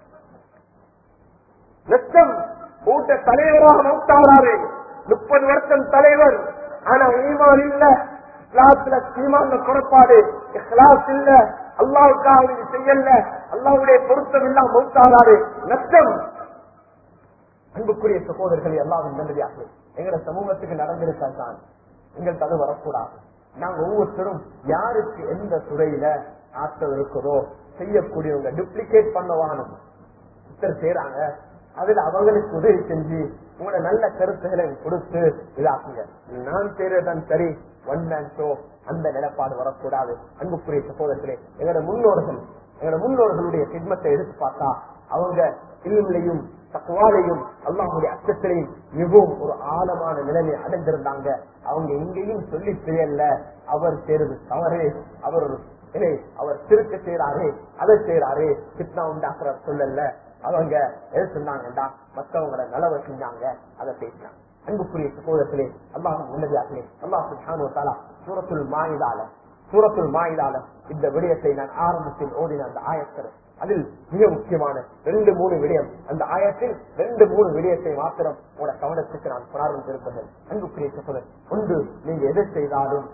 நஷ்டம் கூட்ட தலைவராக மௌத்தாராரு முப்பது வருஷம் தலைவர் ஆனா ஈமான் இல்ல இஸ்லாத்துல ஈமான்ல குறைப்பாடு இஸ்லாஸ் இல்ல அல்லாவுக்காக இது செய்யல அல்லாவுடைய பொருத்தம் இல்லாம மௌத்தாராரு நஷ்டம் அன்புக்குரிய சகோதரர்களை எல்லாரும் நல்லதாக எங்களை சமூகத்துக்கு நடந்திருக்கான் எங்களுக்கு அது வரக்கூடாது நாங்க ஒவ்வொருத்தரும் யாருக்கு எந்த துறையில ஆற்றல் இருக்குதோ செய்யக்கூடியவங்க டூப்ளிகேட் பண்ணவானும் சித்தர் செய்யறாங்க அதுல அவங்களுக்கு உதவி செஞ்சு உங்களோட நல்ல கருத்துக்களை கொடுத்து இதாக்குங்க நான் செய்யறதுதான் சரி ஒன் மேன் ஷோ அந்த நிலப்பாடு வரக்கூடாது அன்புக்குரிய சகோதரத்திலே எங்களோட முன்னோர்கள் எங்களோட முன்னோர்களுடைய சிக்மத்தை எடுத்து பார்த்தா அவங்க இல்லையும் தக்குவாலையும் அல்லாஹுடைய அச்சத்திலையும் மிகவும் ஒரு ஆழமான நிலைமை அடைந்திருந்தாங்க அவங்க எங்கேயும் சொல்லி செய்யல அவர் செய்யறது தவறு அவர் ஒரு இல்லை அவர் திருக்க செய்யறாரு அதை செய்யறாரு கிட்னா உண்டாக்குறார் சொல்லல அவங்க எது சொன்னாங்கடா மத்தவங்களை நலவை செஞ்சாங்க அதை பேசினாங்க அன்புக்குரிய சகோதரத்திலே அல்லாஹ் உள்ளதாகலே அல்லாஹ் தாலா சூரத்துல் மாயிதால சூரத்துல் மாயிதால இந்த விடயத்தை நான் ஆரம்பத்தில் ஓடின அந்த ஆயத்தர் அதில் மிக முக்கியமான ரெண்டு மூணு விடயம் அந்த ஆயத்தில் ரெண்டு மூணு விடயத்தை மாத்திரம் உங்களோட கவனத்துக்கு நான் புனாரம் இருப்பேன் அன்புக்குரிய சகோதரர் ஒன்று நீங்க எதை செய்தாலும்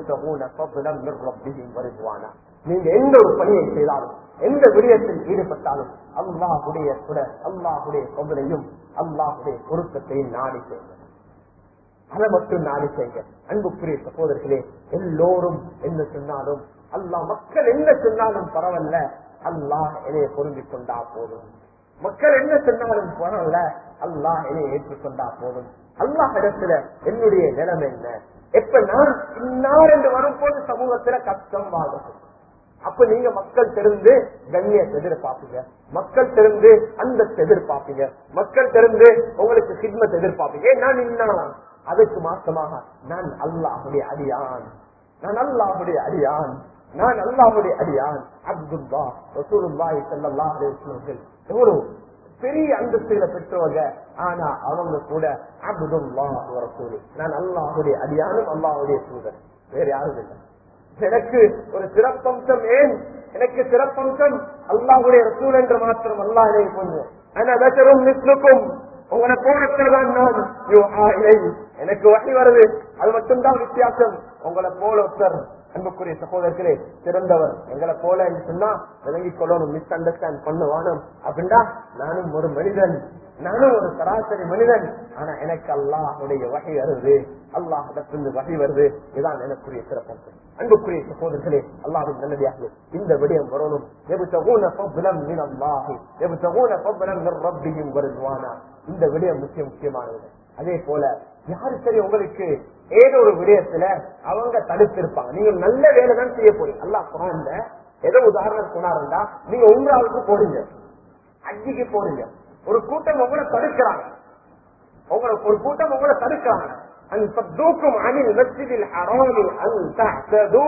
வருவானா நீங்க எந்த ஒரு பணியை செய்தாலும் எந்த விடயத்தில் ஈடுபட்டாலும் அல்லாஹுடைய கூட அல்லாஹுடைய கொம்பனையும் அல்லாஹுடைய பொருத்தத்தையும் நாடி செய்யுங்க அதை மட்டும் நாடி செய்யுங்க அன்புக்குரிய சகோதரர்களே எல்லோரும் என்ன சொன்னாலும் அல்லாஹ் மக்கள் என்ன சொன்னாலும் பரவாயில்ல அல்லாஹ் என்னைய பொருந்திக் கொண்டா போதும் மக்கள் என்ன சொன்னாலும் பரவாயில்ல அல்லாஹ் என்னை ஏற்றுக்கொண்டா போதும் அல்லாஹ் இடத்துல என்னுடைய நிலம் என்ன எப்ப நான் இன்னார் என்று வரும்போது சமூகத்துல கஷ்டம் வாழ்றது அப்ப நீங்க மக்கள் தெரிந்து கண்ணியத்தை எதிர்பார்ப்பீங்க மக்கள் தெரிந்து அந்த எதிர்பார்ப்பீங்க மக்கள் தெரிந்து உங்களுக்கு சிக்மத்தை எதிர்பார்ப்பீங்க நான் இன்னா அதுக்கு மாற்றமாக நான் அல்லாஹுடைய அடியான் நான் அல்லாஹுடைய அடியான் நான் அல்லாஹுடைய அடியான் அப்துல்லா ரசூலுல்லாஹி ஸல்லல்லாஹு அலைஹி வஸல்லம் எவ்வளவு பெரிய அந்தஸ்துகளை பெற்றவங்க ஆனா அவங்க கூட அப்துல்லா ரசூலு நான் அல்லாஹுடைய அடியானும் அல்லாஹுடைய தூதர் வேற யாரும் இல்லை எனக்கு ஒரு சிறப்பம்சம் ஏன் எனக்கு சிறப்பம்சம் அல்லாஹுடைய ரசூல் என்று மாத்திரம் அல்லாஹ் என்னை கொஞ்சம் ஆனா வெச்சரும் நிற்கும் உங்களை போனதான் நான் யூஹா இலை. எனக்கு வகை வருது அது மட்டும்தான் வித்தியாசம் உங்களை போல ஒருத்தர் அன்புக்குரிய சகோதரர்களே சிறந்தவர் எங்களை போல என்று சொன்னா விளங்கிக் கொள்ளணும் மிஸ் அண்டர்ஸ்டாண்ட் பண்ணுவானும் அப்படின்னா நானும் ஒரு மனிதன் நானும் ஒரு சராசரி மனிதன் ஆனா எனக்கு அல்லாஹுடைய வகை வருது அல்லாஹிடத்திலிருந்து வகை வருது இதான் எனக்குரிய சிறப்பு அன்புக்குரிய சகோதரர்களே அல்லாஹின் நல்லடியாக இந்த விடயம் வரணும் எபுத்தகூன ஃபضலம் மின் அல்லாஹி எபுத்தகூன ஃபضலம் மின் ரப்பிஹிம் வருவானா இந்த விடயம் முக்கிய முக்கியமானது அதே போல யாரு சரி உங்களுக்கு ஏதோ ஒரு விடயத்துல அவங்க தடுத்திருப்பாங்க நீங்க நல்ல வேலை தான் செய்ய போறீங்க அல்லாஹ் குரான்ல ஏதோ உதாரணம் சொன்னாருந்தா நீங்க உங்களாவுக்கு போடுங்க அஜிக்கு போடுங்க ஒரு கூட்டம் உங்களை தடுக்கிறாங்க உங்களை ஒரு கூட்டம் உங்களை தடுக்கிறாங்க அன் சத்தூக்கும் அனில் மஸ்ஜிதில் ஹராமி அன் தஹ்தது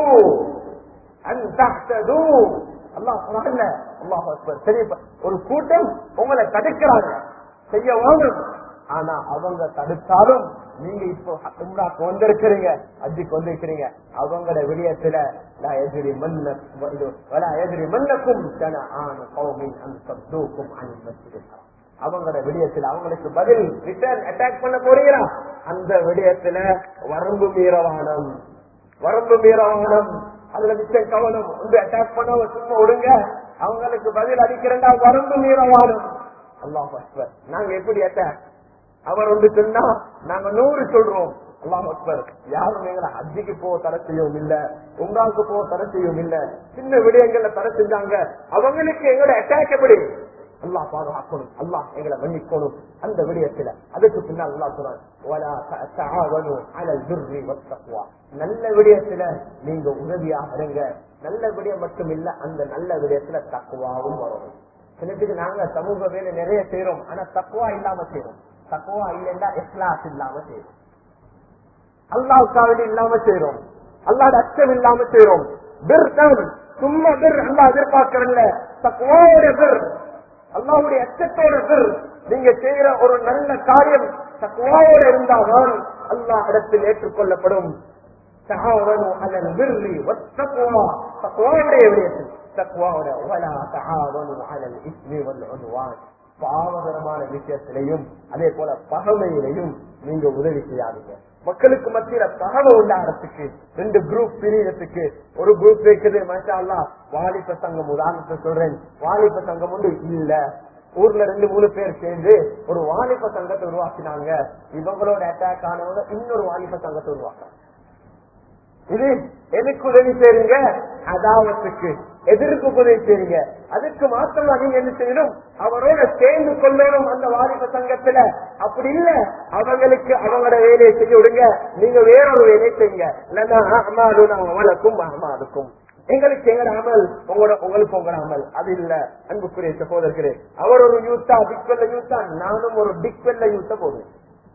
அன் தஹ்தது அல்லாஹ் சொன்னாங்கல்ல அல்லாஹ் அக்பர் சரி இப்ப ஒரு கூட்டம் உங்களை தடுக்கிறாங்க செய்ய வேணும் ஆனா அவங்க தடுத்தாலும் நீங்க இப்போ உம்ராக்கு வந்திருக்கிறீங்க அஜிக்கு வந்திருக்கிறீங்க அவங்களோட விடயத்துல லா எதிரி மன்ன வலா எதிரி மன்னக்கும் ஜன ஆன கௌமின் அன் சத்தூக்கும் அனில் மஸ்ஜிதில் ஹராம் அவங்களோட விடயத்துல அவங்களுக்கு பதில் ரிட்டர்ன் அட்டாக் பண்ண போறீங்களா அந்த விடயத்துல வரம்பு மீறவானம் வரம்பு மீறவானம் அதுல மிச்சம் கவனம் வந்து அட்டாக் பண்ண சும்மா விடுங்க அவங்களுக்கு பதில் அடிக்கிறேன்டா வரம்பு மீறவானம் அல்லாஹ் அக்பர் நாங்க எப்படி அட்டாக் அவர் வந்து சொன்னா நாங்க நூறு சொல்றோம் அல்லாஹ் அக்பர் யாரும் எங்களை ஹஜ்ஜிக்கு போக தடை செய்யவும் இல்ல உங்காவுக்கு போக தடை செய்யவும் இல்ல சின்ன விடயங்கள்ல தடை செஞ்சாங்க அவங்களுக்கு எங்களோட அட்டாக் எப்படி அல்லாஹ் பாதுகாக்கணும் அல்லாஹ் எங்களை மன்னிக்கணும் அந்த விடயத்துல அதுக்கு பின்னால் அல்லாஹ் சொல்றான் "வலா தஅவனு அலல் பிர்ரி வத்தக்வா." நல்ல விடயத்துல நீங்க உதவியாக இருங்க நல்ல விடயம் மட்டும் இல்ல அந்த நல்ல விடயத்துல தக்குவாவும் வரணும் சிலத்துக்கு நாங்க சமூக வேலை நிறைய செய்யறோம் ஆனா தக்குவா இல்லாம செய்யறோம் தக்குவா இல்லைன்னா இஸ்லாஸ் இல்லாம செய்யறோம் அல்லாவுக்காவது இல்லாம செய்யறோம் அல்லாத அச்சம் இல்லாம செய்யறோம் பிர் தான் சும்மா பிர் அல்லா எதிர்பார்க்கறல தக்குவாவோட பிர் அல்லாவுடைய அச்சத்தோட பிர் நீங்க செய்யற ஒரு நல்ல காரியம் தக்குவாவோட இருந்தால்தான் அல்லாஹ் இடத்தில் ஏற்றுக்கொள்ளப்படும் تعاونوا على البر والتقوى تقوى تقوى ولا تعاونوا على الاثم والعدوان பாவகரமான விஷயத்திலையும் அதே போல பகமையிலையும் நீங்க உதவி செய்யாதீங்க மக்களுக்கு மத்தியில பகமை உண்டாகிறதுக்கு ரெண்டு குரூப் பிரியறதுக்கு ஒரு குரூப் இருக்குது மாஷா அல்லா வாலிப சங்கம் உதாரணத்தை சொல்றேன் வாலிப சங்கம் ஒன்று இல்ல ஊர்ல ரெண்டு மூணு பேர் சேர்ந்து ஒரு வாலிப சங்கத்தை உருவாக்கினாங்க இவங்களோட அட்டாக் ஆனவங்க இன்னொரு வாலிப சங்கத்தை உருவாக்கினாங்க இது எதுக்கு உதவி செய்றீங்க அதாவத்துக்கு எதிர்க்கு உதவி செய்றீங்க அதுக்கு மாத்திரமா நீங்க என்ன செய்யணும் அவரோட சேர்ந்து கொள்ளணும் அந்த வாலிப சங்கத்துல அப்படி இல்ல அவங்களுக்கு அவங்களோட வேலையை செய்ய விடுங்க நீங்க வேறொரு வேலையை செய்யுங்க இல்லன்னா அமாலுனா அவளுக்கும் அமாலுக்கும் எங்களுக்கு எங்கட அமல் உங்களோட உங்களுக்கு உங்களோட அமல் அது இல்ல அன்புக்குரிய சகோதரர்களே அவர் ஒரு யூத்தா டிக்வெல்ல யூத்தா நானும் ஒரு டிக்வெல்ல யூத்த போடுவேன்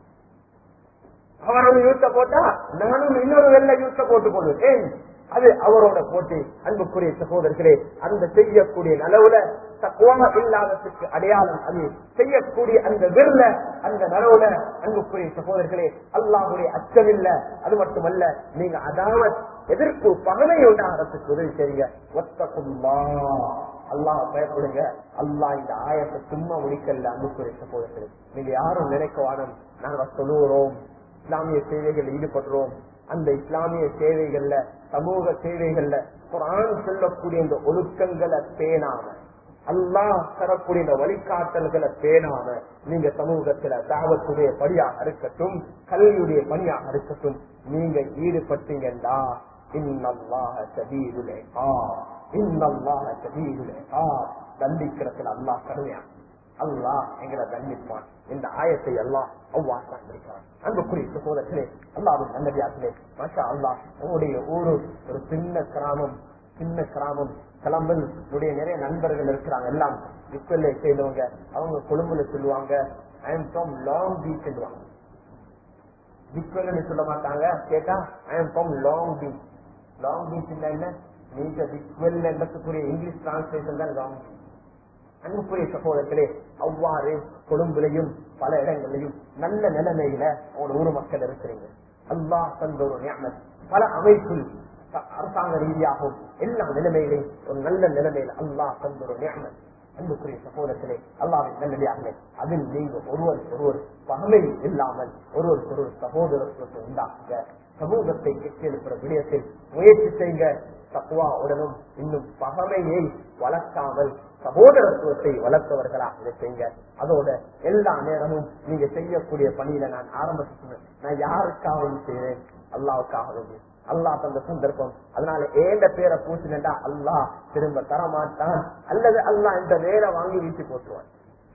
அவர் ஒரு யூத்த போட்டா நானும் இன்னொரு வெள்ள யூத்த போட்டுக் கொள்வேன் ஏன் அது அவரோட போட்டி அன்புக்குரிய சகோதரர்களே அந்த செய்யக்கூடிய நலவுல தக்குவா இல்லாததுக்கு அடையாளம் அது செய்யக்கூடிய அந்த விரல அந்த நலவுல அன்புக்குரிய சகோதரர்களே அல்லாஹுடைய அச்சம் இல்ல அது மட்டுமல்ல நீங்க அதாவது எதிர்ப்பு பகமை உண்டாகிறதுக்கு உதவி செய்யுங்க ஒத்தக்கும்மா அல்லாஹ் பயப்படுங்க அல்லாஹ் இந்த ஆயத்தை சும்மா முடிக்கல அன்புக்குரிய சகோதரர்களே நீங்க யாரும் நினைக்க வானம் நாங்க சொல்லுகிறோம் இஸ்லாமிய சேவைகள் ஈடுபடுறோம் அந்த இஸ்லாமிய சேவைகள்ல சமூக சேவைகள்ல குரான் சொல்லக்கூடிய இந்த ஒழுக்கங்களை பேணாம அல்லாஹ் தரக்கூடிய இந்த வழிகாட்டல்களை பேணாம நீங்க சமூகத்துல தாவத்துடைய பணியாக இருக்கட்டும் கல்வியுடைய பணியாக இருக்கட்டும் நீங்க ஈடுபட்டீங்கன்னா இன்னல்லாஹ சதீதுலே ஆ இன்னல்லாஹ சதீதுலே ஆ தண்டிக்கிறதுல அல்லாஹ் கடுமையா அல்லாஹ் எங்களை தண்டிப்பான் இந்த ஆயத்தை எல்லாம் அவ்வாறு இருக்கிறான் அன்புக்குரிய சகோதரர்களே அல்லாவின் நல்லதார்களே மாஷா அல்லாஹ் உங்களுடைய ஊரு ஒரு சின்ன கிராமம் சின்ன கிராமம் கிளம்பல் உடைய நிறைய நண்பர்கள் இருக்கிறாங்க எல்லாம் இப்பல்ல செய்தவங்க அவங்க கொழும்புல சொல்லுவாங்க I am from Long Beach சொல்லுவாங்க திக்வெல்னு சொல்ல மாட்டாங்க கேட்டா I am from Long Beach Long Beach என்ன நீங்க திக்வெல் என்றதுக்குரிய இங்கிலீஷ் டிரான்ஸ்லேஷன் தான் லாங் பீச் அன்புக்குரிய சகோதரர்களே அவ்வாறு கொழும்புலையும் பல இடங்களிலும் நல்ல நிலைமையில ஒரு ஊர் மக்கள் இருக்கிறீங்க அல்லாஹ் தந்த ஒரு நியமத் பல அமைப்பு அரசாங்க ரீதியாகவும் எல்லா நிலைமையிலையும் ஒரு நல்ல நிலைமையில அல்லாஹ் தந்த ஒரு நியமத் அன்புக்குரிய சகோதரர்களே அல்லாவின் நல்லடியார்களே அதில் நீங்க ஒருவர் ஒருவர் பகமை இல்லாமல் ஒருவர் ஒருவர் சகோதரத்துவத்தை உண்டாக்குங்க சமூகத்தை கெட்டெழுப்புற விடயத்தில் முயற்சி செய்யுங்க தக்குவா உடனும் இன்னும் பகமையை வளர்க்காமல் சகோதரத்துவத்தை வளர்த்தவர்களாக இதை செய்யுங்க அதோட எல்லா நேரமும் நீங்க செய்யக்கூடிய பணியில நான் ஆரம்பிச்சு நான் யாருக்காகவும் செய்யறேன் அல்லாவுக்காகவும் அல்லாஹ் தந்த சந்தர்ப்பம் அதனால ஏண்ட பேரை பூசினா அல்லாஹ் திரும்ப தரமாட்டான் அல்லது அல்லாஹ் இந்த வேலை வாங்கி வீசி போட்டுருவான்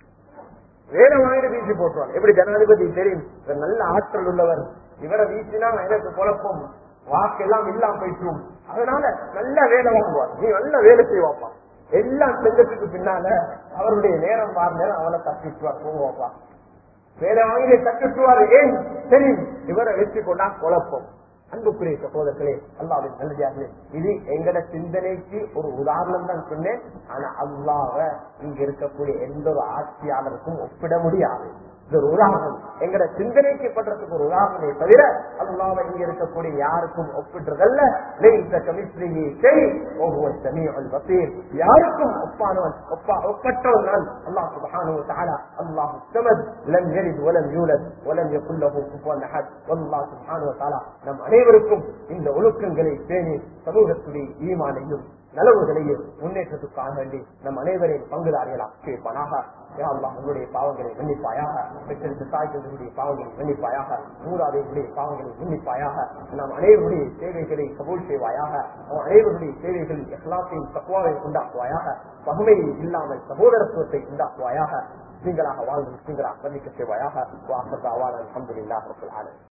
வேலை வாங்கிட்டு வீசி போட்டுருவான் எப்படி ஜனாதிபதி தெரியும் இவர் நல்ல ஆற்றல் உள்ளவர் இவரை வீசினா எனக்கு குழப்பம் வாக்கெல்லாம் இல்லாம போயிட்டும் அதனால நல்ல வேலை வாங்குவார் நீ நல்ல வேலை செய்வாப்பா எல்லாம் செஞ்சதுக்கு பின்னால அவருடைய நேரம் மாற நேரம் அவனை தப்பிச்சுவார் போவாப்பா வேலை வாங்கி தப்பிச்சுவார் ஏன் சரி இவரை வச்சு கொண்டா குழப்பம் அன்புக்குரிய சகோதரர்களே அல்லாவின் நல்லதாகவே இது எங்கட சிந்தனைக்கு ஒரு உதாரணம் தான் சொன்னேன் ஆனா அல்லாவ இங்க இருக்கக்கூடிய எந்த ஒரு ஆட்சியாளருக்கும் ஒப்பிட முடியாது இது ஒரு உதாரணம் எங்கட சிந்தனைக்கு பண்றதுக்கு ஒரு உதாரணமே தவிர அல்லாவை இங்க இருக்கக்கூடிய யாருக்கும் ஒப்பிடுறதல்ல லைஸ கமிஸ்ரிஹி ஷை வ ஹுவ ஸமீஉல் பஸீர் யாருக்கும் ஒப்பானவன் ஒப்பா ஒப்பற்றவன் நான் அல்லாஹ் சுப்ஹானஹு வ தஆலா அல்லாஹ் ஸமத் லம் யலித் வ லம் யூலத் வ லம் யகுல் லஹு குஃபுவன் அஹத் அல்லாஹ் சுப்ஹானஹு வ தஆலா நம் அனைவருக்கும் இந்த ஒழுக்கங்களை பேணி சமூகத்துடைய ஈமானையும் நலவுகளையும் முன்னேற்றத்துக்காக வேண்டி நம் அனைவரையும் பங்குதாரிகளாக கேட்பானாக யா அல்லாஹ் உன்னுடைய பாவங்களை மன்னிப்பாயாக பெற்றெடுத்த தாய்களுடைய பாவங்களை மன்னிப்பாயாக மூதாதைகளுடைய பாவங்களை மன்னிப்பாயாக நாம் அனைவருடைய சேவைகளை கபூல் செய்வாயாக நம் அனைவருடைய சேவைகளில் எல்லாத்தையும் தக்குவாவை உண்டாக்குவாயாக பகுமையை இல்லாமல் சகோதரத்துவத்தை உண்டாக்குவாயாக நீங்களாக வாழ்ந்து நீங்களாக மன்னிக்க செய்வாயாக வாசத்தாவான அலமதுல்லாஹ் ரபுல் ஆலமீன்